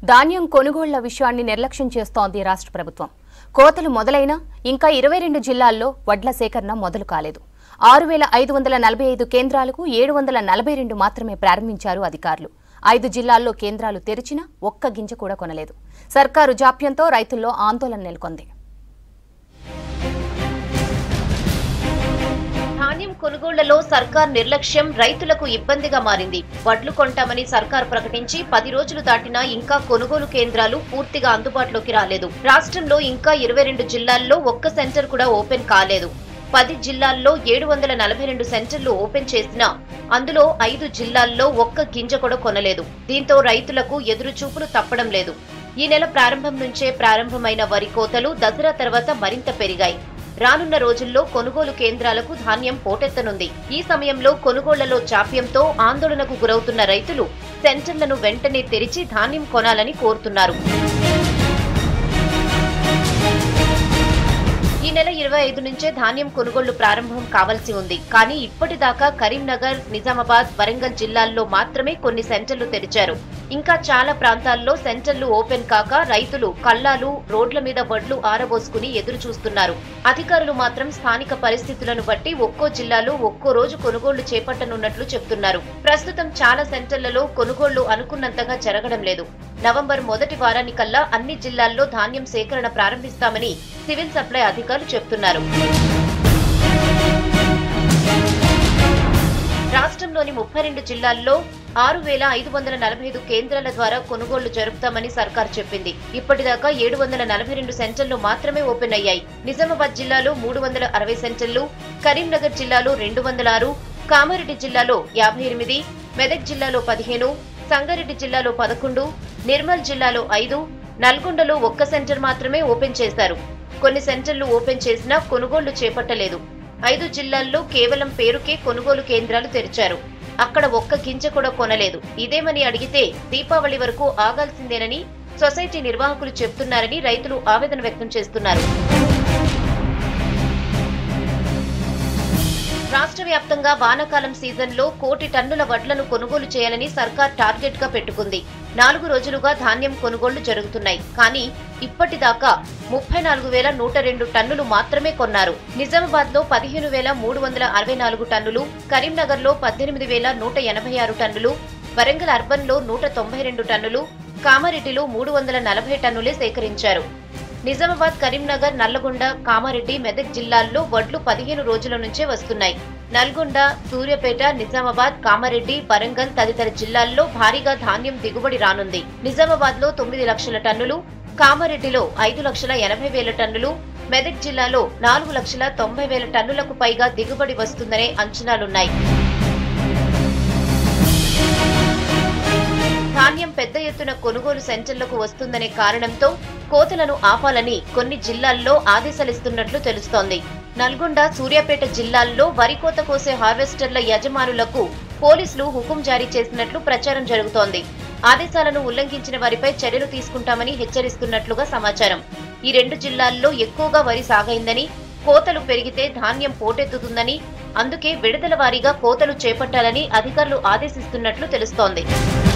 ధాన్యం కొనుగోళ్ల విషయాన్ని నిర్లక్ష్యం చేస్తోంది రాష్ట్ర ప్రభుత్వం కోతలు మొదలైనా ఇంకా ఇరవై రెండు జిల్లాల్లో వడ్ల సేకరణ మొదలు కాలేదు ఆరు వేల ఐదు వందల నలభై ఐదు కేంద్రాలకు ఏడు వందల నలభై రెండు మాత్రమే ప్రారంభించారు అధికారులు ఐదు జిల్లాల్లో కేంద్రాలు తెరిచినా ఒక్క గింజ కూడా కొనలేదు సర్కారు జాప్యంతో రైతుల్లో ఆందోళన నెలకొంది ధాన్యం కొనుగోళ్లలో సర్కార్ నిర్లక్ష్యం రైతులకు ఇబ్బందిగా మారింది వడ్లు కొంటామని సర్కార్ ప్రకటించి పది రోజులు దాటినా ఇంకా కొనుగోలు కేంద్రాలు పూర్తిగా అందుబాటులోకి రాలేదు రాష్ట్రంలో ఇంకా ఇరవై రెండు జిల్లాల్లో ఒక్క సెంటర్ కూడా ఓపెన్ కాలేదు పది జిల్లాల్లో ఏడు వందల నలభై రెండు సెంటర్లు ఓపెన్ చేసినా అందులో ఐదు జిల్లాల్లో ఒక్క గింజ కూడా కొనలేదు దీంతో రైతులకు ఎదురు చూపులు తప్పడం లేదు ఈ నెల ప్రారంభం నుంచే ప్రారంభమైన వరి కోతలు దసరా తర్వాత మరింత పెరిగాయి రానున్న రోజుల్లో కొనుగోలు కేంద్రాలకు ధాన్యం పోటెత్తనుంది ఈ సమయంలో కొనుగోళ్లలో జాప్యంతో ఆందోళనకు గురవుతున్న రైతులు సెంటర్లను వెంటనే తెరిచి ధాన్యం కొనాలని కోరుతున్నారు ఈ నెల ఇరవై ఐదు నుంచే ధాన్యం కొనుగోళ్లు ప్రారంభం కావాల్సి ఉంది కానీ ఇప్పటిదాకా కరీంనగర్ నిజామాబాద్ వరంగల్ జిల్లాల్లో మాత్రమే కొన్ని సెంటర్లు తెరిచారు ఇంకా చాలా ప్రాంతాల్లో సెంటర్లు ఓపెన్ కాక రైతులు కల్లాలు రోడ్ల మీద వడ్లు ఆరబోసుకుని ఎదురు చూస్తున్నారు అధికారులు మాత్రం స్థానిక పరిస్థితులను బట్టి ఒక్కో జిల్లాలో ఒక్కో రోజు కొనుగోళ్లు చేపట్టనున్నట్లు చెప్తున్నారు ప్రస్తుతం చాలా సెంటర్లలో కొనుగోళ్లు అనుకున్నంతగా జరగడం లేదు నవంబర్ మొదటి వారానికల్లా అన్ని జిల్లాల్లో ధాన్యం సేకరణ ప్రారంభిస్తామని సివిల్ సప్లై అధికారులు చెప్తున్నారు రాష్ట్రంలోని ముప్పై రెండు జిల్లాల్లో ఆరు వేల ఐదు వందల నలభై ఐదు కేంద్రాల ద్వారా కొనుగోళ్లు జరుపుతామని సర్కార్ చెప్పింది ఇప్పటిదాకా ఏడు వందల నలభై రెండు సెంటర్లు మాత్రమే ఓపెన్ అయ్యాయి నిజామాబాద్ జిల్లాలో మూడు వందల అరవై సెంటర్లు కరీంనగర్ జిల్లాలో రెండు వందల ఆరు కామారెడ్డి జిల్లాలో యాభై ఎనిమిది మెదక్ జిల్లాలో పదిహేను సంగారెడ్డి జిల్లాలో పదకొండు నిర్మల్ జిల్లాలో ఐదు నల్గొండలో ఒక్క సెంటర్ మాత్రమే ఓపెన్ చేశారు కొన్ని సెంటర్లు ఓపెన్ చేసినా కొనుగోళ్లు చేపట్టలేదు ఐదు జిల్లాల్లో కేవలం పేరుకే కొనుగోలు కేంద్రాలు తెరిచారు అక్కడ ఒక్క గింజ కూడా కొనలేదు ఇదేమని అడిగితే దీపావళి వరకు ఆగాల్సిందేనని సొసైటీ నిర్వాహకులు చెప్తున్నారని రైతులు ఆవేదన వ్యక్తం చేస్తున్నారు రాష్ట్ర వ్యాప్తంగా వానాకాలం సీజన్లో కోటి టన్నుల వడ్లను కొనుగోలు చేయాలని సర్కార్ టార్గెట్ గా పెట్టుకుంది నాలుగు రోజులుగా ధాన్యం కొనుగోళ్లు జరుగుతున్నాయి కానీ ఇప్పటిదాకా ముప్పై నాలుగు వేల నూట రెండు టన్నులు మాత్రమే కొన్నారు నిజామాబాద్ లో పదిహేను వేల మూడు వందల అరవై నాలుగు టన్నులు కరీంనగర్ లో పద్దెనిమిది వేల నూట ఎనభై ఆరు టన్నులు వరంగల్ అర్బన్ లో నూట తొంభై రెండు టన్నులు కామారెడ్డిలో మూడు వందల నలభై టన్నులే సేకరించారు నిజామాబాద్ కరీంనగర్ నల్లగొండ కామారెడ్డి మెదక్ జిల్లాల్లో వడ్లు పదిహేను రోజుల నుంచే వస్తున్నాయి నల్గొండ సూర్యాపేట నిజామాబాద్ కామారెడ్డి వరంగల్ తదితర జిల్లాల్లో భారీగా ధాన్యం దిగుబడి రానుంది నిజామాబాద్ లో తొమ్మిది లక్షల టన్నులు కామారెడ్డిలో ఐదు లక్షల ఎనభై వేల టన్నులు మెదక్ జిల్లాలో నాలుగు లక్షల తొంభై వేల టన్నులకు పైగా దిగుబడి వస్తుందనే అంచనాలున్నాయి ధాన్యం పెద్ద ఎత్తున కొనుగోలు సెంటర్లకు వస్తుందనే కారణంతో కోతలను ఆపాలని కొన్ని జిల్లాల్లో ఆదేశాలిస్తున్నట్లు తెలుస్తోంది నల్గొండ సూర్యాపేట జిల్లాల్లో వరి కోత కోసే హార్వెస్టర్ల యజమానులకు పోలీసులు హుకుం జారీ చేసినట్లు ప్రచారం జరుగుతోంది ఆదేశాలను ఉల్లంఘించిన వారిపై చర్యలు తీసుకుంటామని హెచ్చరిస్తున్నట్లుగా సమాచారం ఈ రెండు జిల్లాల్లో ఎక్కువగా వరి సాగైందని కోతలు పెరిగితే ధాన్యం పోటెత్తుతుందని అందుకే విడుదల వారీగా కోతలు చేపట్టాలని అధికారులు ఆదేశిస్తున్నట్లు తెలుస్తోంది